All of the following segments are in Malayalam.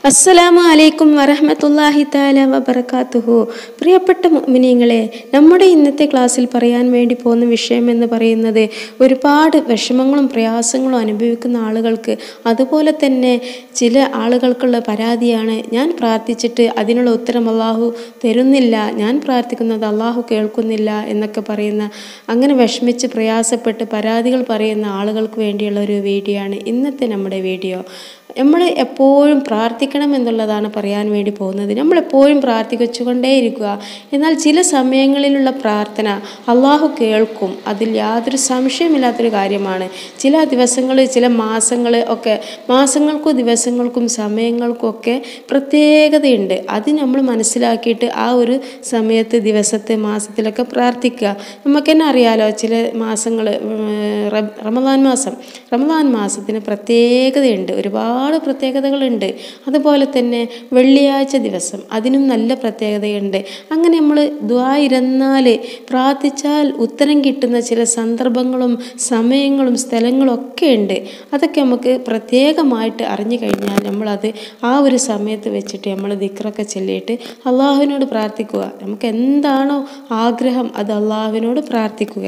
അസ്സലാമു അലൈക്കും വറഹ്മത്തുള്ളാഹി തആല വബറകാതുഹു പ്രിയപ്പെട്ട മുഅ്മിനീങ്ങളെ നമ്മുടെ ഇന്നത്തെ ക്ലാസ്സിൽ പറയാൻ വേണ്ടി പോകുന്ന വിഷയം എന്ന് പറയുന്നത് ഒരുപാട് വിഷമങ്ങളും പ്രയാസങ്ങളും അനുഭവിക്കുന്ന ആളുകൾക്ക് അതുപോലെ തന്നെ ചില ആളുകൾക്കുള്ള പരാതിയാണ് ഞാൻ പ്രാർത്ഥിച്ചിട്ട് അതിനുള്ള ഉത്തരം അള്ളാഹു തരുന്നില്ല ഞാൻ പ്രാർത്ഥിക്കുന്നത് അള്ളാഹു കേൾക്കുന്നില്ല എന്നൊക്കെ പറയുന്ന അങ്ങനെ വിഷമിച്ച് പ്രയാസപ്പെട്ട് പരാതികൾ പറയുന്ന ആളുകൾക്ക് വേണ്ടിയുള്ള ഒരു വീഡിയോ ആണ് ഇന്നത്തെ നമ്മുടെ വീഡിയോ നമ്മൾ എപ്പോഴും പ്രാർത്ഥിക്കണം എന്നുള്ളതാണ് പറയാൻ വേണ്ടി പോകുന്നത് നമ്മൾ എപ്പോഴും പ്രാർത്ഥിച്ചുകൊണ്ടേയിരിക്കുക എന്നാൽ ചില സമയങ്ങളിലുള്ള പ്രാർത്ഥന അള്ളാഹു കേൾക്കും അതിൽ യാതൊരു സംശയമില്ലാത്തൊരു കാര്യമാണ് ചില ദിവസങ്ങൾ ചില മാസങ്ങൾ ഒക്കെ മാസങ്ങൾക്കും ദിവസങ്ങൾക്കും സമയങ്ങൾക്കും ഒക്കെ പ്രത്യേകതയുണ്ട് അത് നമ്മൾ മനസ്സിലാക്കിയിട്ട് ആ ഒരു സമയത്ത് ദിവസത്തെ മാസത്തിലൊക്കെ പ്രാർത്ഥിക്കുക നമുക്ക് തന്നെ അറിയാലോ ചില മാസങ്ങൾ റമദാൻ മാസം റമദാൻ മാസത്തിന് പ്രത്യേകതയുണ്ട് ഒരുപാട് പ്രത്യേകതകളുണ്ട് അതുപോലെ തന്നെ വെള്ളിയാഴ്ച ദിവസം അതിനും നല്ല പ്രത്യേകതയുണ്ട് അങ്ങനെ നമ്മൾ ദ്വാ ഇരുന്നാൽ പ്രാർത്ഥിച്ചാൽ ഉത്തരം കിട്ടുന്ന ചില സന്ദർഭങ്ങളും സമയങ്ങളും സ്ഥലങ്ങളും ഒക്കെ ഉണ്ട് അതൊക്കെ നമുക്ക് പ്രത്യേകമായിട്ട് അറിഞ്ഞു കഴിഞ്ഞാൽ നമ്മളത് ആ ഒരു സമയത്ത് വെച്ചിട്ട് നമ്മൾ ദിക്റൊക്കെ ചൊല്ലിയിട്ട് അള്ളാഹുവിനോട് പ്രാർത്ഥിക്കുക നമുക്ക് എന്താണോ ആഗ്രഹം അത് അള്ളാഹുവിനോട് പ്രാർത്ഥിക്കുക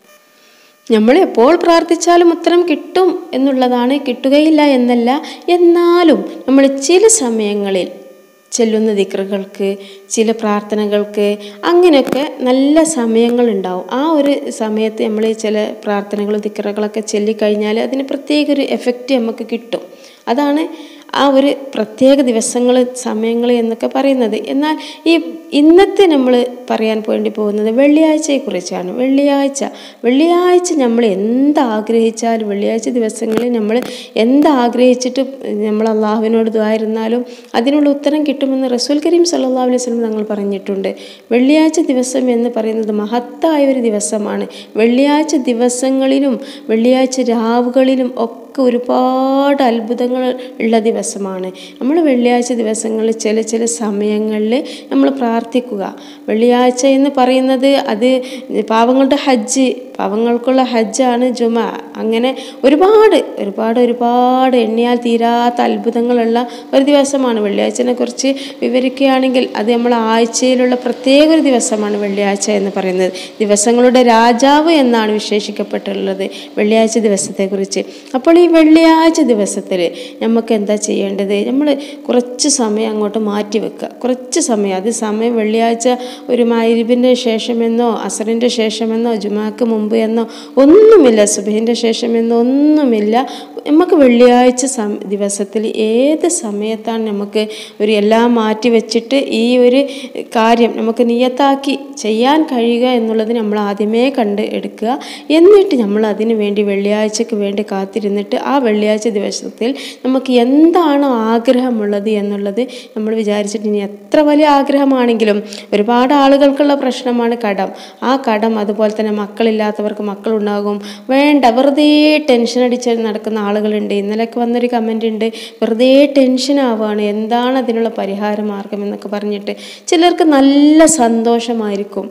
നമ്മൾ എപ്പോൾ പ്രാർത്ഥിച്ചാലും ഉത്തരം കിട്ടും എന്നുള്ളതാണ് കിട്ടുകയില്ല എന്നല്ല എന്നാലും നമ്മൾ ചില സമയങ്ങളിൽ ചെല്ലുന്ന ദിക്റുകൾക്ക് ചില പ്രാർത്ഥനകൾക്ക് അങ്ങനെയൊക്കെ നല്ല സമയങ്ങളുണ്ടാവും ആ ഒരു സമയത്ത് നമ്മൾ ചില പ്രാർത്ഥനകളും ദിക്റുകളൊക്കെ ചൊല്ലിക്കഴിഞ്ഞാൽ അതിന് പ്രത്യേക ഒരു എഫക്റ്റ് നമുക്ക് കിട്ടും അതാണ് ആ ഒരു പ്രത്യേക ദിവസങ്ങൾ സമയങ്ങൾ എന്നൊക്കെ പറയുന്നത് എന്നാൽ ഈ ഇന്നത്തെ നമ്മൾ പറയാൻ വേണ്ടി പോകുന്നത് വെള്ളിയാഴ്ചയെക്കുറിച്ചാണ് വെള്ളിയാഴ്ച വെള്ളിയാഴ്ച നമ്മൾ എന്ത് ആഗ്രഹിച്ചാലും വെള്ളിയാഴ്ച ദിവസങ്ങളിൽ നമ്മൾ എന്ത് ആഗ്രഹിച്ചിട്ട് നമ്മൾ അള്ളാഹുവിനോട് ദ്വായിരുന്നാലും അതിനുള്ള ഉത്തരം കിട്ടുമെന്ന് റസൂൽ കരീം സല്ലാ അലൈഹി സ്വലം തങ്ങൾ പറഞ്ഞിട്ടുണ്ട് വെള്ളിയാഴ്ച ദിവസം എന്ന് പറയുന്നത് മഹത്തായ ഒരു ദിവസമാണ് വെള്ളിയാഴ്ച ദിവസങ്ങളിലും വെള്ളിയാഴ്ച രാവുകളിലും ഒക്കെ ഒക്കെ ഒരുപാട് അത്ഭുതങ്ങൾ ഉള്ള ദിവസമാണ് നമ്മൾ വെള്ളിയാഴ്ച ദിവസങ്ങളിൽ ചില ചില സമയങ്ങളിൽ നമ്മൾ പ്രാർത്ഥിക്കുക വെള്ളിയാഴ്ച എന്ന് പറയുന്നത് അത് പാവങ്ങളുടെ ഹജ്ജ് പാവങ്ങൾക്കുള്ള ഹജ്ജാണ് ജുമ അങ്ങനെ ഒരുപാട് ഒരുപാട് ഒരുപാട് എണ്ണിയാൽ തീരാത്ത അത്ഭുതങ്ങളുള്ള ഒരു ദിവസമാണ് വെള്ളിയാഴ്ചനെ കുറിച്ച് വിവരിക്കുകയാണെങ്കിൽ അത് നമ്മൾ ആഴ്ചയിലുള്ള പ്രത്യേക ഒരു ദിവസമാണ് വെള്ളിയാഴ്ച എന്ന് പറയുന്നത് ദിവസങ്ങളുടെ രാജാവ് എന്നാണ് വിശേഷിക്കപ്പെട്ടുള്ളത് വെള്ളിയാഴ്ച ദിവസത്തെക്കുറിച്ച് അപ്പോൾ ഈ വെള്ളിയാഴ്ച ദിവസത്തിൽ നമുക്ക് എന്താ ചെയ്യേണ്ടത് നമ്മൾ കുറച്ച് സമയം അങ്ങോട്ട് മാറ്റി വെക്കുക കുറച്ച് സമയം അത് സമയം വെള്ളിയാഴ്ച ഒരു മൈരിബിൻ്റെ ശേഷമെന്നോ അസറിൻ്റെ ശേഷമെന്നോ ജുമാക്ക് മുമ്പ് എന്നോ ഒന്നുമില്ല സുബഹിൻ്റെ ശേഷമെന്നോ ഒന്നുമില്ല നമുക്ക് വെള്ളിയാഴ്ച സം ദിവസത്തിൽ ഏത് സമയത്താണ് നമുക്ക് ഒരു എല്ലാം മാറ്റി വെച്ചിട്ട് ഈ ഒരു കാര്യം നമുക്ക് നിയത്താക്കി ചെയ്യാൻ കഴിയുക എന്നുള്ളത് നമ്മൾ ആദ്യമേ കണ്ട് എടുക്കുക എന്നിട്ട് നമ്മൾ അതിനു വേണ്ടി വെള്ളിയാഴ്ചക്ക് വേണ്ടി കാത്തിരുന്നിട്ട് ആ വെള്ളിയാഴ്ച ദിവസത്തിൽ നമുക്ക് എന്താണോ ആഗ്രഹമുള്ളത് എന്നുള്ളത് നമ്മൾ വിചാരിച്ചിട്ട് ഇനി എത്ര വലിയ ആഗ്രഹമാണെങ്കിലും ഒരുപാട് ആളുകൾക്കുള്ള പ്രശ്നമാണ് കടം ആ കടം അതുപോലെ തന്നെ മക്കളില്ലാത്തവർക്ക് മക്കളുണ്ടാകും വേണ്ട വെറുതെ ടെൻഷൻ അടിച്ച് നടക്കുന്ന ആളുകളുണ്ട് ഇന്നലെയൊക്കെ വന്നൊരു കമൻ്റ് ഉണ്ട് വെറുതെ ടെൻഷൻ ആവുകയാണ് എന്താണ് അതിനുള്ള പരിഹാര മാർഗം എന്നൊക്കെ പറഞ്ഞിട്ട് ചിലർക്ക് നല്ല സന്തോഷമായിരിക്കും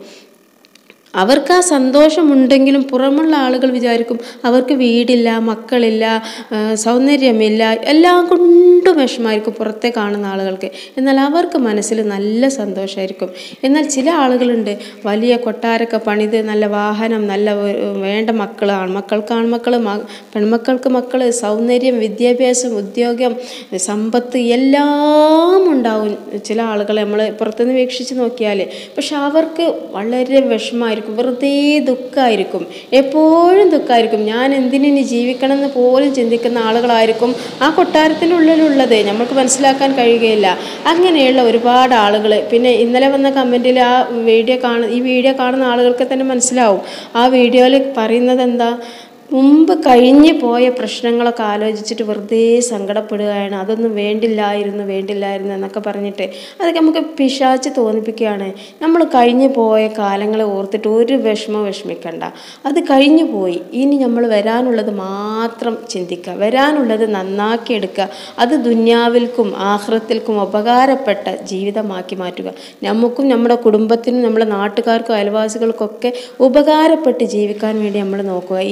അവർക്ക് ആ സന്തോഷമുണ്ടെങ്കിലും പുറമുള്ള ആളുകൾ വിചാരിക്കും അവർക്ക് വീടില്ല മക്കളില്ല സൗന്ദര്യമില്ല എല്ലാം കൊണ്ടും വിഷമായിരിക്കും പുറത്തെ കാണുന്ന ആളുകൾക്ക് എന്നാൽ അവർക്ക് മനസ്സിൽ നല്ല സന്തോഷമായിരിക്കും എന്നാൽ ചില ആളുകളുണ്ട് വലിയ കൊട്ടാരൊക്കെ പണിത് നല്ല വാഹനം നല്ല വേണ്ട മക്കൾ ആൺമക്കൾക്ക് ആൺമക്കൾ പെൺമക്കൾക്ക് മക്കൾ സൗന്ദര്യം വിദ്യാഭ്യാസം ഉദ്യോഗം സമ്പത്ത് എല്ലാം ഉണ്ടാവും ചില ആളുകൾ നമ്മൾ പുറത്തുനിന്ന് വീക്ഷിച്ച് നോക്കിയാൽ പക്ഷെ അവർക്ക് വളരെ വിഷമമായിരിക്കും വെറുതെ ദുഃഖമായിരിക്കും എപ്പോഴും ദുഃഖമായിരിക്കും ഞാൻ എന്തിനി ജീവിക്കണം എന്ന് പോലും ചിന്തിക്കുന്ന ആളുകളായിരിക്കും ആ കൊട്ടാരത്തിനുള്ളിലുള്ളത് നമുക്ക് മനസ്സിലാക്കാൻ കഴിയുകയില്ല അങ്ങനെയുള്ള ഒരുപാട് ആളുകൾ പിന്നെ ഇന്നലെ വന്ന കമൻറ്റിൽ ആ വീഡിയോ കാണുന്ന ഈ വീഡിയോ കാണുന്ന ആളുകൾക്ക് തന്നെ മനസ്സിലാവും ആ വീഡിയോയിൽ പറയുന്നത് എന്താ മുമ്പ് കഴിഞ്ഞു പോയ പ്രശ്നങ്ങളൊക്കെ ആലോചിച്ചിട്ട് വെറുതെ സങ്കടപ്പെടുകയാണ് അതൊന്നും വേണ്ടില്ലായിരുന്നു വേണ്ടില്ലായിരുന്നു എന്നൊക്കെ പറഞ്ഞിട്ട് അതൊക്കെ നമുക്ക് പിശാച്ച് തോന്നിപ്പിക്കുകയാണ് നമ്മൾ കഴിഞ്ഞു പോയ കാലങ്ങളെ ഓർത്തിട്ട് ഒരു വിഷമം വിഷമിക്കണ്ട അത് കഴിഞ്ഞു പോയി ഇനി നമ്മൾ വരാനുള്ളത് മാത്രം ചിന്തിക്കുക വരാനുള്ളത് നന്നാക്കി എടുക്കുക അത് ദുന്യാവിൽക്കും ആഹ്റത്തിൽക്കും ഉപകാരപ്പെട്ട ജീവിതമാക്കി മാറ്റുക നമുക്കും നമ്മുടെ കുടുംബത്തിനും നമ്മുടെ നാട്ടുകാർക്കും അയൽവാസികൾക്കൊക്കെ ഉപകാരപ്പെട്ട് ജീവിക്കാൻ വേണ്ടി നമ്മൾ നോക്കുക ഇനി അടുത്ത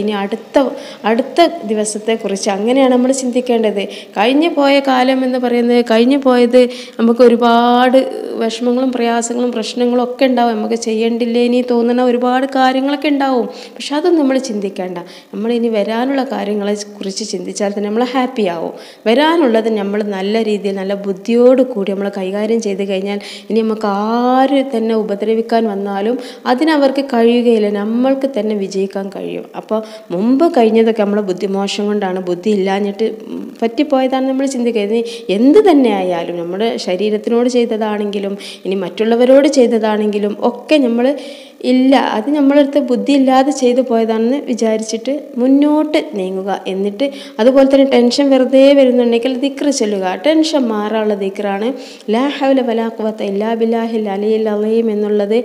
അടുത്ത ദിവസത്തെക്കുറിച്ച് അങ്ങനെയാണ് നമ്മൾ ചിന്തിക്കേണ്ടത് കഴിഞ്ഞു പോയ കാലം എന്ന് പറയുന്നത് കഴിഞ്ഞു പോയത് നമുക്ക് ഒരുപാട് വിഷമങ്ങളും പ്രയാസങ്ങളും പ്രശ്നങ്ങളും ഒക്കെ ഉണ്ടാവും നമുക്ക് ചെയ്യണ്ടില്ലേ ഇനി തോന്നുന്ന ഒരുപാട് കാര്യങ്ങളൊക്കെ ഉണ്ടാവും പക്ഷെ അതൊന്നും നമ്മൾ ചിന്തിക്കേണ്ട നമ്മൾ ഇനി വരാനുള്ള കാര്യങ്ങളെ കുറിച്ച് ചിന്തിച്ചാൽ തന്നെ നമ്മൾ ഹാപ്പി ആവും വരാനുള്ളത് നമ്മൾ നല്ല രീതിയിൽ നല്ല ബുദ്ധിയോട് കൂടി നമ്മൾ കൈകാര്യം ചെയ്ത് കഴിഞ്ഞാൽ ഇനി നമുക്ക് ആര് തന്നെ ഉപദ്രവിക്കാൻ വന്നാലും അതിനവർക്ക് കഴിയുകയില്ല നമ്മൾക്ക് തന്നെ വിജയിക്കാൻ കഴിയും അപ്പോൾ മുമ്പ് കഴിഞ്ഞതൊക്കെ നമ്മളെ ബുദ്ധിമോശം കൊണ്ടാണ് ബുദ്ധി ഇല്ലാഞ്ഞിട്ട് പറ്റിപ്പോയതാണ് നമ്മൾ ചിന്തിക്കുക ഇനി എന്ത് തന്നെ ആയാലും നമ്മുടെ ശരീരത്തിനോട് ചെയ്തതാണെങ്കിലും ഇനി മറ്റുള്ളവരോട് ചെയ്തതാണെങ്കിലും ഒക്കെ നമ്മൾ ഇല്ല അത് നമ്മളടുത്ത് ബുദ്ധി ഇല്ലാതെ ചെയ്തു പോയതാണെന്ന് വിചാരിച്ചിട്ട് മുന്നോട്ട് നീങ്ങുക എന്നിട്ട് അതുപോലെ തന്നെ ടെൻഷൻ വെറുതെ വരുന്നുണ്ടെങ്കിൽ ദിക്ർ ചൊല്ലുക ടെൻഷൻ മാറാനുള്ള ദിക്റാണ് ലാ ഹൗല വലാ ഖുവത്ത ഇല്ലാ ബില്ലാഹിൽ അലിയിൽ അലീം എന്നുള്ളത്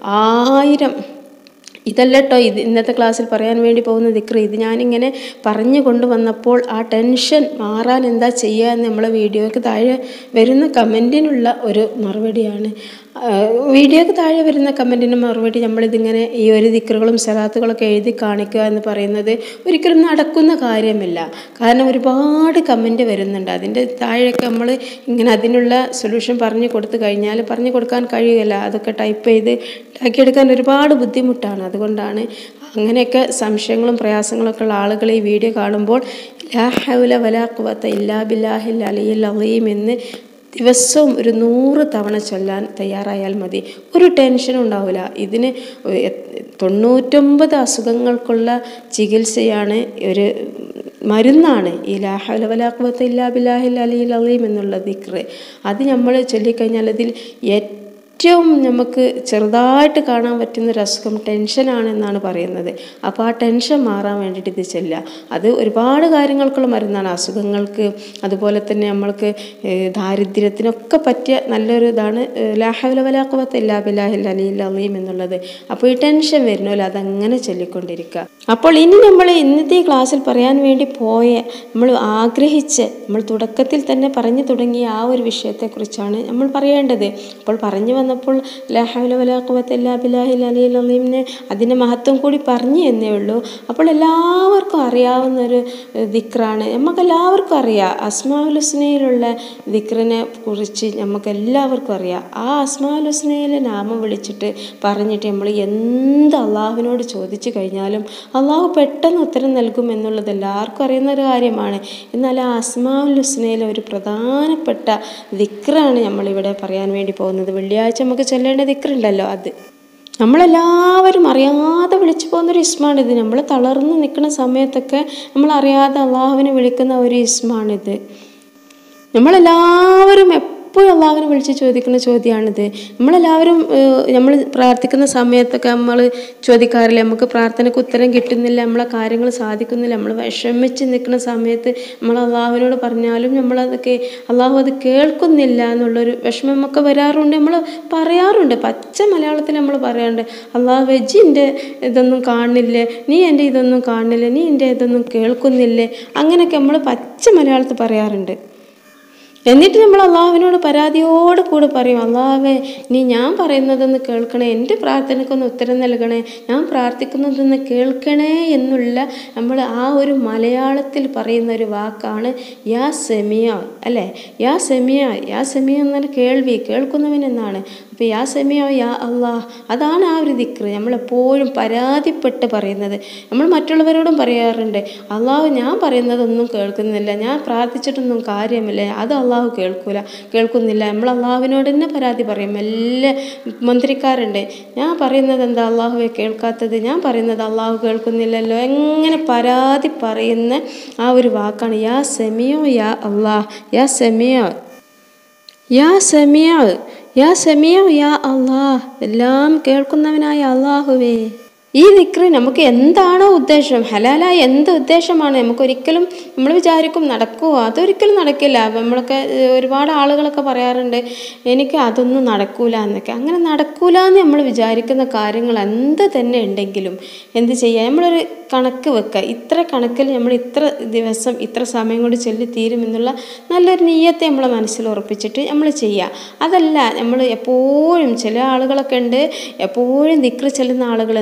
ആയിരം ഇതല്ല കേട്ടോ ഇത് ഇന്നത്തെ ക്ലാസ്സിൽ പറയാൻ വേണ്ടി പോകുന്ന ദിക്ർ ഇത് ഞാനിങ്ങനെ പറഞ്ഞു കൊണ്ടുവന്നപ്പോൾ ആ ടെൻഷൻ മാറാൻ എന്താ ചെയ്യുക എന്ന് നമ്മളെ വീഡിയോയ്ക്ക് താഴെ വരുന്ന കമൻറ്റിനുള്ള ഒരു മറുപടിയാണ് വീഡിയോക്ക് താഴെ വരുന്ന കമൻറ്റിന് മറുപടി നമ്മളിതിങ്ങനെ ഈ ഒരു ദിക്റുകളും സലാത്തുകളൊക്കെ എഴുതി കാണിക്കുക എന്ന് പറയുന്നത് ഒരിക്കലും നടക്കുന്ന കാര്യമില്ല കാരണം ഒരുപാട് കമൻറ്റ് വരുന്നുണ്ട് അതിൻ്റെ താഴെയൊക്കെ നമ്മൾ ഇങ്ങനെ അതിനുള്ള സൊല്യൂഷൻ പറഞ്ഞു കൊടുത്തു കഴിഞ്ഞാൽ പറഞ്ഞു കൊടുക്കാൻ കഴിയുകയില്ല അതൊക്കെ ടൈപ്പ് ചെയ്ത് ഉണ്ടാക്കിയെടുക്കാൻ ഒരുപാട് ബുദ്ധിമുട്ടാണ് അതുകൊണ്ടാണ് അങ്ങനെയൊക്കെ സംശയങ്ങളും പ്രയാസങ്ങളൊക്കെ ഉള്ള ആളുകൾ ഈ വീഡിയോ കാണുമ്പോൾ ലാ ഹൗല വലാ ഖുവത്ത ഇല്ലാ ബില്ലാഹിൽ അലിയിൽ അലീം എന്ന് ദിവസവും ഒരു നൂറ് തവണ ചൊല്ലാൻ തയ്യാറായാൽ മതി ഒരു ടെൻഷനും ഉണ്ടാവില്ല ഇതിന് തൊണ്ണൂറ്റൊമ്പത് അസുഖങ്ങൾക്കുള്ള ചികിത്സയാണ് ഒരു മരുന്നാണ് ഈ ലാഹലവലാഖ്വത്ത് ഇല്ലാ ബിലാഹിൽ അലിയിൽ അലീം എന്നുള്ള ദിക്റ് അത് നമ്മൾ ചൊല്ലിക്കഴിഞ്ഞാൽ അതിൽ ഏറ്റവും ഏറ്റവും നമുക്ക് ചെറുതായിട്ട് കാണാൻ പറ്റുന്ന ഒരു അസുഖം ടെൻഷനാണെന്നാണ് പറയുന്നത് അപ്പോൾ ആ ടെൻഷൻ മാറാൻ വേണ്ടിയിട്ട് ഇത് ചെല്ലുക അത് ഒരുപാട് കാര്യങ്ങൾക്കുള്ള മരുന്നാണ് അസുഖങ്ങൾക്ക് അതുപോലെ തന്നെ നമ്മൾക്ക് ദാരിദ്ര്യത്തിനൊക്കെ പറ്റിയ നല്ലൊരു ഇതാണ് ലാഹവലവലാക്കുവത്ത് ഇല്ലാ ബിലാഹിൽ അലിയിൽ അലീം എന്നുള്ളത് അപ്പോൾ ഈ ടെൻഷൻ വരുന്നല്ലോ അതങ്ങനെ ചൊല്ലിക്കൊണ്ടിരിക്കുക അപ്പോൾ ഇനി നമ്മൾ ഇന്നത്തെ ഈ ക്ലാസ്സിൽ പറയാൻ വേണ്ടി പോയ നമ്മൾ ആഗ്രഹിച്ച് നമ്മൾ തുടക്കത്തിൽ തന്നെ പറഞ്ഞു തുടങ്ങിയ ആ ഒരു വിഷയത്തെക്കുറിച്ചാണ് നമ്മൾ പറയേണ്ടത് അപ്പോൾ പറഞ്ഞു വന്നപ്പോൾ ലഹുലവലാഖുവത്തല്ലാബിലാഹിൽ അതിൻ്റെ മഹത്വം കൂടി പറഞ്ഞു എന്നേ ഉള്ളൂ അപ്പോൾ എല്ലാവർക്കും അറിയാവുന്ന ഒരു ദിക്റാണ് നമുക്ക് എല്ലാവർക്കും അറിയാം അസ്മാഉൽ ഹുസ്നയിലുള്ള ദിക്റിനെ കുറിച്ച് നമുക്ക് എല്ലാവർക്കും അറിയാം ആ അസ്മാഉൽ ഹുസ്നയിലെ നാമം വിളിച്ചിട്ട് പറഞ്ഞിട്ട് നമ്മൾ എന്ത് അള്ളാഹുവിനോട് ചോദിച്ചു കഴിഞ്ഞാലും അള്ളാഹു പെട്ടെന്ന് ഉത്തരം നൽകും എന്നുള്ളത് എല്ലാവർക്കും അറിയുന്ന ഒരു കാര്യമാണ് എന്നാൽ ആ അസ്മാഉൽ ഹുസ്നയിലെ ഒരു പ്രധാനപ്പെട്ട ദിക്റാണ് നമ്മളിവിടെ പറയാൻ വേണ്ടി പോകുന്നത് വെള്ളിയാഴ്ച നമുക്ക് ചൊല്ലേണ്ട ദിക്റുണ്ടല്ലോ അത് നമ്മളെല്ലാവരും അറിയാതെ വിളിച്ചു പോകുന്നൊരു ഇസ്മാണിത് നമ്മൾ തളർന്ന് നിൽക്കുന്ന സമയത്തൊക്കെ നമ്മൾ അറിയാതെ അള്ളാഹുവിനെ വിളിക്കുന്ന ഒരു ഇസ്മാണിത് നമ്മളെല്ലാവരും എപ്പോഴും അള്ളാഹുവിനെ വിളിച്ച് ചോദിക്കുന്ന ചോദ്യമാണിത് നമ്മളെല്ലാവരും നമ്മൾ പ്രാർത്ഥിക്കുന്ന സമയത്തൊക്കെ നമ്മൾ ചോദിക്കാറില്ല നമുക്ക് പ്രാർത്ഥനയ്ക്ക് ഉത്തരം കിട്ടുന്നില്ല നമ്മളെ കാര്യങ്ങൾ സാധിക്കുന്നില്ല നമ്മൾ വിഷമിച്ച് നിൽക്കുന്ന സമയത്ത് നമ്മൾ അള്ളാഹുവിനോട് പറഞ്ഞാലും നമ്മളതൊക്കെ അള്ളാഹു അത് കേൾക്കുന്നില്ല എന്നുള്ളൊരു വിഷമമൊക്കെ വരാറുണ്ട് നമ്മൾ പറയാറുണ്ട് പച്ച മലയാളത്തിൽ നമ്മൾ പറയാറുണ്ട് അള്ളാഹു വെജിൻ്റെ ഇതൊന്നും കാണില്ലേ നീ എൻ്റെ ഇതൊന്നും കാണില്ലേ നീ എൻ്റെ ഇതൊന്നും കേൾക്കുന്നില്ലേ അങ്ങനെയൊക്കെ നമ്മൾ പച്ച മലയാളത്തിൽ പറയാറുണ്ട് എന്നിട്ട് നമ്മൾ അള്ളാഹുവിനോട് പരാതിയോട് കൂടെ പറയും അള്ളാഹുവേ നീ ഞാൻ പറയുന്നതൊന്ന് കേൾക്കണേ എൻ്റെ പ്രാർത്ഥനയ്ക്കൊന്ന് ഉത്തരം നൽകണേ ഞാൻ പ്രാർത്ഥിക്കുന്നതൊന്ന് കേൾക്കണേ എന്നുള്ള നമ്മൾ ആ ഒരു മലയാളത്തിൽ പറയുന്ന ഒരു വാക്കാണ് യാ സെമിയ അല്ലേ യാ സെമിയ യാ സെമിയ എന്നാൽ കേൾവി കേൾക്കുന്നവൻ എന്നാണ് അപ്പോൾ യാ സെമിയ യാ അള്ളാഹ് അതാണ് ആ ഒരു ദിക്റ് നമ്മളെപ്പോഴും പരാതിപ്പെട്ട് പറയുന്നത് നമ്മൾ മറ്റുള്ളവരോടും പറയാറുണ്ട് അള്ളാഹു ഞാൻ പറയുന്നതൊന്നും കേൾക്കുന്നില്ല ഞാൻ പ്രാർത്ഥിച്ചിട്ടൊന്നും കാര്യമില്ല അത് അള്ളാഹു കേൾക്കൂല കേൾക്കുന്നില്ല നമ്മൾ അള്ളാഹുവിനോട് തന്നെ പരാതി പറയും എല്ലാ മന്ത്രിക്കാരുണ്ട് ഞാൻ പറയുന്നത് എന്താ അള്ളാഹുവെ കേൾക്കാത്തത് ഞാൻ പറയുന്നത് അള്ളാഹു കേൾക്കുന്നില്ലല്ലോ എങ്ങനെ പരാതി പറയുന്ന ആ ഒരു വാക്കാണ് യാ സെമിയോ യാ അള്ളാഹ് യാ സെമിയോ യാ സെമിയോ യാ സെമിയോ യാ അള്ളാഹ് എല്ലാം കേൾക്കുന്നവനായ അള്ളാഹുവേ ഈ ദിക്റ് നമുക്ക് എന്താണോ ഉദ്ദേശം ഹലാലായ എന്ത് ഉദ്ദേശമാണ് നമുക്കൊരിക്കലും നമ്മൾ വിചാരിക്കും നടക്കുമോ അതൊരിക്കലും നടക്കില്ല നമ്മളൊക്കെ ഒരുപാട് ആളുകളൊക്കെ പറയാറുണ്ട് എനിക്ക് അതൊന്നും നടക്കൂല എന്നൊക്കെ അങ്ങനെ നടക്കൂല എന്ന് നമ്മൾ വിചാരിക്കുന്ന കാര്യങ്ങൾ എന്ത് തന്നെ ഉണ്ടെങ്കിലും എന്ത് ചെയ്യുക നമ്മളൊരു കണക്ക് വെക്കുക ഇത്ര കണക്കിൽ നമ്മൾ ഇത്ര ദിവസം ഇത്ര സമയം കൊണ്ട് ചൊല്ലി തീരുമെന്നുള്ള നല്ലൊരു നീയത്തെ നമ്മളെ മനസ്സിൽ ഉറപ്പിച്ചിട്ട് നമ്മൾ ചെയ്യുക അതല്ല നമ്മൾ എപ്പോഴും ചില ആളുകളൊക്കെ ഉണ്ട് എപ്പോഴും ദിക്റ് ചെല്ലുന്ന ആളുകൾ നാവിൽ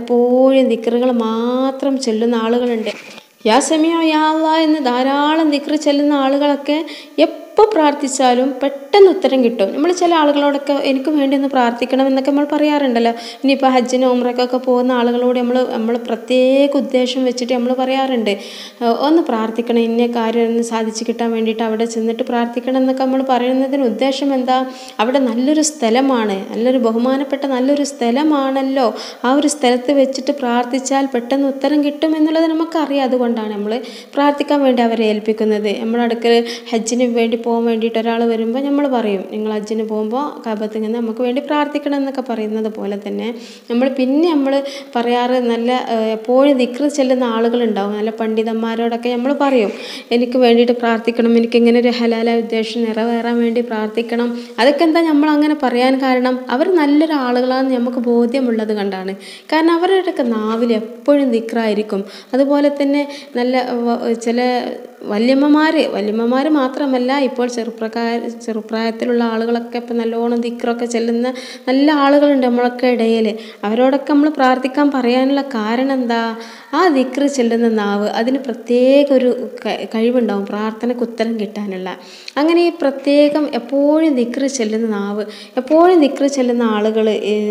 എപ്പോഴും ദിക്റുകൾ മാത്രം ചൊല്ലുന്ന ആളുകളുണ്ട് യാ സെമിയോ യാ അല്ലാ എന്ന് ധാരാളം ദിക്റ് ചെല്ലുന്ന ആളുകളൊക്കെ എപ്പോൾ പ്രാർത്ഥിച്ചാലും പെട്ടെന്ന് ഉത്തരം കിട്ടും നമ്മൾ ചില ആളുകളോടൊക്കെ എനിക്ക് വേണ്ടി ഒന്ന് പ്രാർത്ഥിക്കണം എന്നൊക്കെ നമ്മൾ പറയാറുണ്ടല്ലോ ഇനിയിപ്പോൾ ഹജ്ജിന് ഉമ്രക്കൊക്കെ പോകുന്ന ആളുകളോട് നമ്മൾ നമ്മൾ പ്രത്യേക ഉദ്ദേശം വെച്ചിട്ട് നമ്മൾ പറയാറുണ്ട് ഏഹ് ഒന്ന് പ്രാർത്ഥിക്കണം ഇന്ന കാര്യം ഒന്ന് സാധിച്ചു കിട്ടാൻ വേണ്ടിയിട്ട് അവിടെ ചെന്നിട്ട് പ്രാർത്ഥിക്കണം എന്നൊക്കെ നമ്മൾ പറയുന്നതിന് ഉദ്ദേശം എന്താ അവിടെ നല്ലൊരു സ്ഥലമാണ് നല്ലൊരു ബഹുമാനപ്പെട്ട നല്ലൊരു സ്ഥലമാണല്ലോ ആ ഒരു സ്ഥലത്ത് വെച്ചിട്ട് പ്രാർത്ഥിച്ചാൽ പെട്ടെന്ന് ഉത്തരം കിട്ടും എന്നുള്ളത് നമുക്കറിയാം അതുകൊണ്ടാണ് നമ്മൾ പ്രാർത്ഥിക്കാൻ വേണ്ടി അവരെ ഏൽപ്പിക്കുന്നത് നമ്മുടെ അടുക്കൽ ഹജ്ജിന് വേണ്ടി പോകാൻ വേണ്ടിയിട്ട് ഒരാൾ വരുമ്പോൾ നമ്മൾ പറയും നിങ്ങൾ ഹജ്ജിന് പോകുമ്പോൾ കബത്തിൽ നിന്ന് നമുക്ക് വേണ്ടി പ്രാർത്ഥിക്കണം എന്നൊക്കെ പറയുന്നത് പോലെ തന്നെ നമ്മൾ പിന്നെ നമ്മൾ പറയാറ് നല്ല ഏഹ്, എപ്പോഴും ദിക്റ് ചെല്ലുന്ന ആളുകളുണ്ടാവും നല്ല പണ്ഡിതന്മാരോടൊക്കെ നമ്മൾ പറയും എനിക്ക് വേണ്ടിയിട്ട് പ്രാർത്ഥിക്കണം എനിക്ക് ഇങ്ങനെ ഒരു ഹലാല ഉദ്ദേശം നിറവേറാൻ വേണ്ടി പ്രാർത്ഥിക്കണം അതൊക്കെ എന്താ നമ്മൾ അങ്ങനെ പറയാൻ കാരണം അവർ നല്ലൊരു ആളുകളാണെന്ന് നമുക്ക് ബോധ്യമുള്ളത് കണ്ടാണ് കാരണം അവരുടെയൊക്കെ നാവിൽ എപ്പോഴും ദിക്റായിരിക്കും അതുപോലെ തന്നെ നല്ല വ- ചില വല്യമ്മമാർ വല്യമ്മമാർ മാത്രമല്ല ഇപ്പോൾ ചെറുപ്രക്കാർ ചെറുപ്രായത്തിലുള്ള ആളുകളൊക്കെ ഇപ്പം നല്ലോണം ദിക്റൊക്കെ ചെല്ലുന്ന നല്ല ആളുകളുണ്ട് നമ്മളൊക്കെ ഇടയിൽ അവരോടൊക്കെ നമ്മൾ പ്രാർത്ഥിക്കാൻ പറയാനുള്ള കാരണം എന്താ ആ ദിക്റ് ചെല്ലുന്ന നാവ് അതിന് പ്രത്യേക ഒരു ക- കഴിവുണ്ടാവും പ്രാർത്ഥനയ്ക്ക് ഉത്തരം കിട്ടാനുള്ള അങ്ങനെ ഈ പ്രത്യേകം എപ്പോഴും ദിക്റ് ചെല്ലുന്ന നാവ് എപ്പോഴും ദിക്റ് ചെല്ലുന്ന ആളുകൾ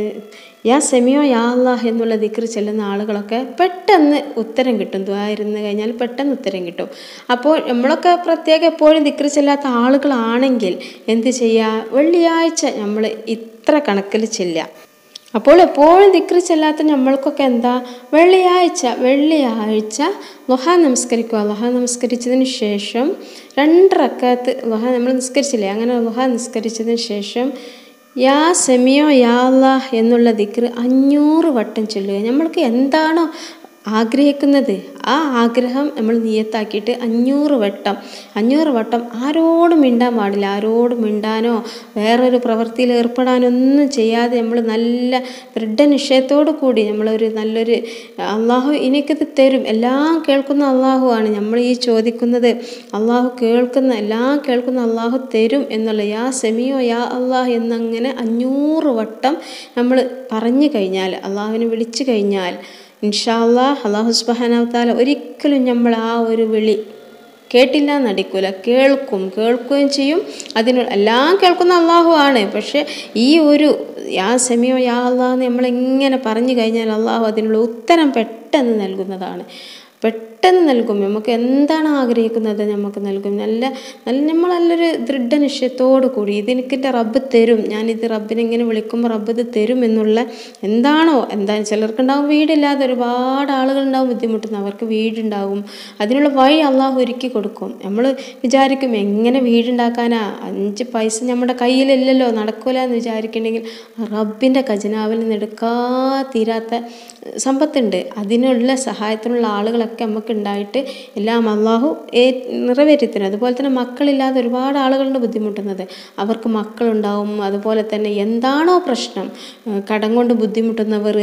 യാ സെമിയോ യാ അല്ലാഹ് എന്നുള്ള ദിക്റ് ചെല്ലുന്ന ആളുകളൊക്കെ പെട്ടെന്ന് ഉത്തരം കിട്ടും ദ്വായിരുന്ന് കഴിഞ്ഞാൽ പെട്ടെന്ന് ഉത്തരം കിട്ടും അപ്പോൾ നമ്മളൊക്കെ പ്രത്യേകം എപ്പോഴും ദിക്റ് ചെല്ലാത്ത ആളുകളാണെങ്കിൽ എന്ത് ചെയ്യുക വെള്ളിയാഴ്ച നമ്മൾ ഇത്ര കണക്കിൽ ചെല്ലുക അപ്പോൾ എപ്പോഴും ദിക്റ് ചെല്ലാത്ത നമ്മൾക്കൊക്കെ എന്താ വെള്ളിയാഴ്ച വെള്ളിയാഴ്ച ലുഹ നമസ്കരിക്കുക ലുഹ നമസ്കരിച്ചതിന് ശേഷം രണ്ട് റക്കാത്ത് ലുഹ നമ്മൾ നിസ്കരിച്ചില്ലേ അങ്ങനെ ലുഹ നിസ്കരിച്ചതിന് ശേഷം യാ സെമിയോ യാ അല്ലാഹ് എന്നുള്ള ദിക്റ് അഞ്ഞൂറ് വട്ടം ചൊല്ലുക നമ്മൾക്ക് എന്താണോ ആഗ്രഹിക്കുന്നത് ആ ആഗ്രഹം നമ്മൾ നിയത്താക്കിയിട്ട് അഞ്ഞൂറ് വട്ടം അഞ്ഞൂറ് വട്ടം ആരോടും മിണ്ടാൻ പാടില്ല ആരോടും മിണ്ടാനോ വേറൊരു പ്രവൃത്തിയിൽ ഏർപ്പെടാനോ ഒന്നും ചെയ്യാതെ നമ്മൾ നല്ല ദൃഢനിശ്ചയത്തോടു കൂടി നമ്മളൊരു നല്ലൊരു അള്ളാഹു എനിക്കിത് തരും എല്ലാം കേൾക്കുന്ന അള്ളാഹു ആണ് നമ്മൾ ഈ ചോദിക്കുന്നത് അള്ളാഹു കേൾക്കുന്ന എല്ലാം കേൾക്കുന്ന അള്ളാഹു തരും എന്നുള്ള യാ സെമിയോ യാ അള്ളാഹ് എന്നങ്ങനെ അഞ്ഞൂറ് വട്ടം നമ്മൾ പറഞ്ഞു കഴിഞ്ഞാൽ അള്ളാഹുവിനെ വിളിച്ചു കഴിഞ്ഞാൽ ഇൻഷാല്ലാ അള്ളാഹു സുബാനാവത്താല ഒരിക്കലും നമ്മൾ ആ ഒരു വിളി കേട്ടില്ല നടിക്കൂല കേൾക്കും കേൾക്കുകയും ചെയ്യും അതിന് എല്ലാം കേൾക്കുന്ന അള്ളാഹു ആണ് പക്ഷേ ഈ ഒരു യാ സെമിയോ യാ അള്ളാഹ് നമ്മളിങ്ങനെ പറഞ്ഞു കഴിഞ്ഞാൽ അള്ളാഹു അതിനുള്ള ഉത്തരം പെട്ടെന്ന് നൽകുന്നതാണ് പെട്ടെന്ന് നൽകും നമുക്ക് എന്താണ് ആഗ്രഹിക്കുന്നത് നമുക്ക് നൽകും നല്ല നല്ല നമ്മൾ നല്ലൊരു ദൃഢനിശ്ചയത്തോടു കൂടി ഇതെനിക്കിൻ്റെ റബ്ബ് തരും ഞാനിത് റബ്ബിനെ ഇങ്ങനെ വിളിക്കുമ്പോൾ റബ്ബ് ഇത് തരും എന്നുള്ള എന്താണോ എന്താ ചിലർക്കുണ്ടാവും വീടില്ലാതെ ഒരുപാട് ആളുകളുണ്ടാവും ബുദ്ധിമുട്ടുന്ന അവർക്ക് വീടുണ്ടാവും അതിനുള്ള വഴി അള്ളാഹു ഒരുക്കി കൊടുക്കും നമ്മൾ വിചാരിക്കും എങ്ങനെ വീടുണ്ടാക്കാനാ അഞ്ച് പൈസ നമ്മുടെ കയ്യിലില്ലല്ലോ നടക്കൂല എന്ന് വിചാരിക്കണമെങ്കിൽ റബ്ബിൻ്റെ ഖജനാവിൽ നിന്ന് എടുക്കാ തീരാത്ത സമ്പത്തുണ്ട് അതിനുള്ള സഹായത്തിനുള്ള ആളുകളൊക്കെ നമുക്ക് ഉണ്ടായിട്ട് എല്ലാം അള്ളാഹു ഏ നിറവേറ്റിത്തരും അതുപോലെ തന്നെ മക്കളില്ലാതെ ഒരുപാട് ആളുകളുണ്ട് ബുദ്ധിമുട്ടുന്നത് അവർക്ക് മക്കളുണ്ടാവും അതുപോലെ തന്നെ എന്താണോ പ്രശ്നം ഏഹ് കടം കൊണ്ട് ബുദ്ധിമുട്ടുന്നവർ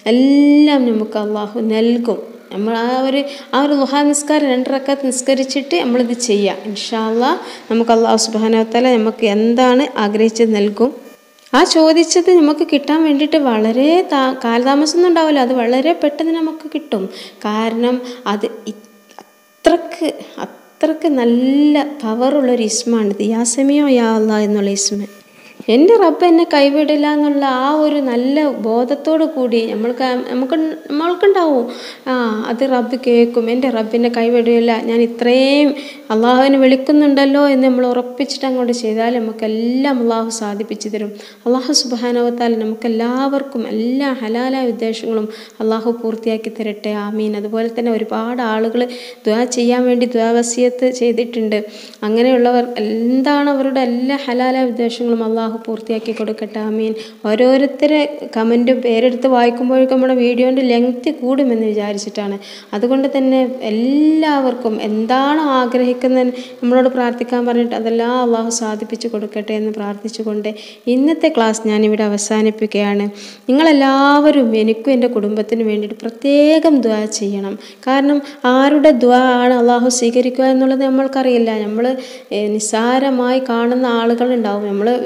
എല്ലാം നമുക്ക് അള്ളാഹു നൽകും നമ്മൾ ആ ഒരു ആ ഒരു ലുഹാ നിസ്കാരം രണ്ടരക്കത്ത് നിസ്കരിച്ചിട്ട് നമ്മളിത് ചെയ്യാം ഇൻഷാല്ല നമുക്ക് അള്ളാഹു സുബാനവത്തല നമുക്ക് എന്താണ് ആഗ്രഹിച്ചത് നൽകും ആ ചോദിച്ചത് നമുക്ക് കിട്ടാൻ വേണ്ടിയിട്ട് വളരെ താ കാലതാമസമൊന്നും ഉണ്ടാവില്ല അത് വളരെ പെട്ടെന്ന് നമുക്ക് കിട്ടും കാരണം അത് ഇ- അത്രക്ക് അത്രക്ക് നല്ല പവറുള്ളൊരു ഇസ്മാണിത് യാസമിയോ യാ അല്ലാ എന്നുള്ള ഇസ്മ എൻ്റെ റബ്ബ് എന്നെ കൈവിടില്ല എന്നുള്ള ആ ഒരു നല്ല ബോധത്തോടു കൂടി നമ്മൾക്ക് നമുക്ക് നമ്മൾക്കുണ്ടാവും ആ അത് റബ്ബ് കേൾക്കും എൻ്റെ റബ്ബിനെ കൈവിടില്ല ഞാൻ ഇത്രയും അള്ളാഹുവിനെ വിളിക്കുന്നുണ്ടല്ലോ എന്ന് നമ്മൾ ഉറപ്പിച്ചിട്ട് അങ്ങോട്ട് ചെയ്താൽ നമുക്കെല്ലാം അള്ളാഹു സാധിപ്പിച്ചു തരും അള്ളാഹു സുബാനവത്താൽ നമുക്കെല്ലാവർക്കും എല്ലാ ഹലാലായ ഉദ്ദേശങ്ങളും അള്ളാഹു പൂർത്തിയാക്കി തരട്ടെ ആമീൻ അതുപോലെ തന്നെ ഒരുപാട് ആളുകൾ ദ്വാ ചെയ്യാൻ വേണ്ടി ദ്വാവസ്യത്ത് ചെയ്തിട്ടുണ്ട് അങ്ങനെയുള്ളവർ എന്താണ് അവരുടെ എല്ലാ ഹലാലായ ഉദ്ദേശങ്ങളും അള്ളാഹു പൂർത്തിയാക്കി കൊടുക്കട്ടെ ആമീൻ ഓരോരുത്തരെ കമൻറ്റും പേരെടുത്ത് വായിക്കുമ്പോഴേക്കും നമ്മുടെ വീഡിയോൻ്റെ ലെങ്ത് കൂടുമെന്ന് വിചാരിച്ചിട്ടാണ് അതുകൊണ്ട് തന്നെ എല്ലാവർക്കും എന്താണോ ആഗ്രഹിക്കുന്നത് നമ്മളോട് പ്രാർത്ഥിക്കാൻ പറഞ്ഞിട്ട് അതെല്ലാം അള്ളാഹു സാധിപ്പിച്ചു കൊടുക്കട്ടെ എന്ന് പ്രാർത്ഥിച്ചുകൊണ്ട് ഇന്നത്തെ ക്ലാസ് ഞാനിവിടെ അവസാനിപ്പിക്കുകയാണ് നിങ്ങളെല്ലാവരും എനിക്കും എൻ്റെ കുടുംബത്തിന് വേണ്ടിയിട്ട് പ്രത്യേകം ദ്വാ ചെയ്യണം കാരണം ആരുടെ ദ്വാ ആണ് അള്ളാഹു സ്വീകരിക്കുക എന്നുള്ളത് നമ്മൾക്കറിയില്ല നമ്മൾ നിസ്സാരമായി കാണുന്ന ആളുകളുണ്ടാവും നമ്മൾ വിചാരിക്കുക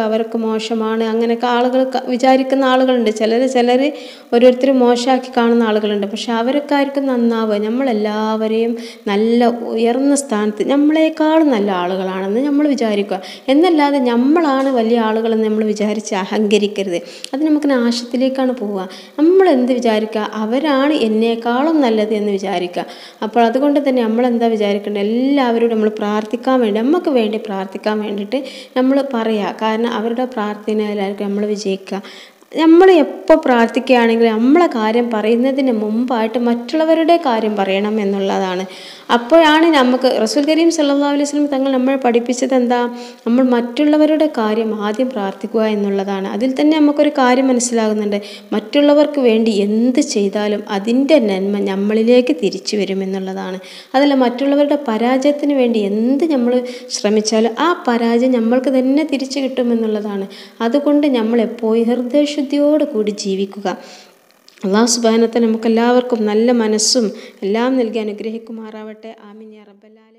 അവർക്ക് മോശമാണ് അങ്ങനെയൊക്കെ ആളുകൾ ക- വിചാരിക്കുന്ന ആളുകളുണ്ട് ചിലർ ചിലർ ഓരോരുത്തർ മോശമാക്കി കാണുന്ന ആളുകളുണ്ട് പക്ഷെ അവരൊക്കെ ആയിരിക്കും നന്നാവുക നമ്മളെല്ലാവരെയും നല്ല ഉയർന്ന സ്ഥാനത്ത് നമ്മളെക്കാളും നല്ല ആളുകളാണെന്ന് നമ്മൾ വിചാരിക്കുക എന്നല്ലാതെ നമ്മളാണ് വലിയ ആളുകളെന്ന് നമ്മൾ വിചാരിച്ച് അഹങ്കരിക്കരുത് അത് നമുക്ക് നാശത്തിലേക്കാണ് പോവുക നമ്മൾ എന്ത് വിചാരിക്കുക അവരാണ് എന്നേക്കാളും നല്ലത് എന്ന് വിചാരിക്കുക അപ്പോൾ അതുകൊണ്ട് തന്നെ നമ്മൾ എന്താ വിചാരിക്കേണ്ടത് എല്ലാവരോടും നമ്മൾ പ്രാർത്ഥിക്കാൻ വേണ്ടി നമുക്ക് വേണ്ടി പ്രാർത്ഥിക്കാൻ വേണ്ടിയിട്ട് നമ്മൾ പറയുക കാരണം അവരുടെ പ്രാർത്ഥനയിലായിരിക്കും നമ്മൾ വിജയിക്കുക നമ്മൾ എപ്പോൾ പ്രാർത്ഥിക്കുകയാണെങ്കിൽ നമ്മളെ കാര്യം പറയുന്നതിന് മുമ്പായിട്ട് മറ്റുള്ളവരുടെ കാര്യം പറയണം എന്നുള്ളതാണ് അപ്പോഴാണ് നമുക്ക് റസൂൽ കരീം സല്ലല്ലാഹു അലൈഹി വസല്ലം തങ്ങൾ നമ്മൾ പഠിപ്പിച്ചത് എന്താ നമ്മൾ മറ്റുള്ളവരുടെ കാര്യം ആദ്യം പ്രാർത്ഥിക്കുക എന്നുള്ളതാണ് അതിൽ തന്നെ നമുക്കൊരു കാര്യം മനസ്സിലാകുന്നുണ്ട് മറ്റുള്ളവർക്ക് വേണ്ടി എന്ത് ചെയ്താലും അതിൻ്റെ നന്മ നമ്മളിലേക്ക് തിരിച്ചു വരും എന്നുള്ളതാണ് അതല്ല മറ്റുള്ളവരുടെ പരാജയത്തിന് വേണ്ടി എന്ത് നമ്മൾ ശ്രമിച്ചാലും ആ പരാജയം നമ്മൾക്ക് തന്നെ തിരിച്ചു കിട്ടുമെന്നുള്ളതാണ് അതുകൊണ്ട് നമ്മൾ എപ്പോഴും ഹൃദയശുദ്ധിയോട് കൂടി ജീവിക്കുക അള്ളാഹു സുബാനത്തെ നമുക്കെല്ലാവർക്കും നല്ല മനസ്സും എല്ലാം നൽകി അനുഗ്രഹിക്കുമാറാവട്ടെ ആമീൻ യാ റബ്ബൽ ആലമീൻ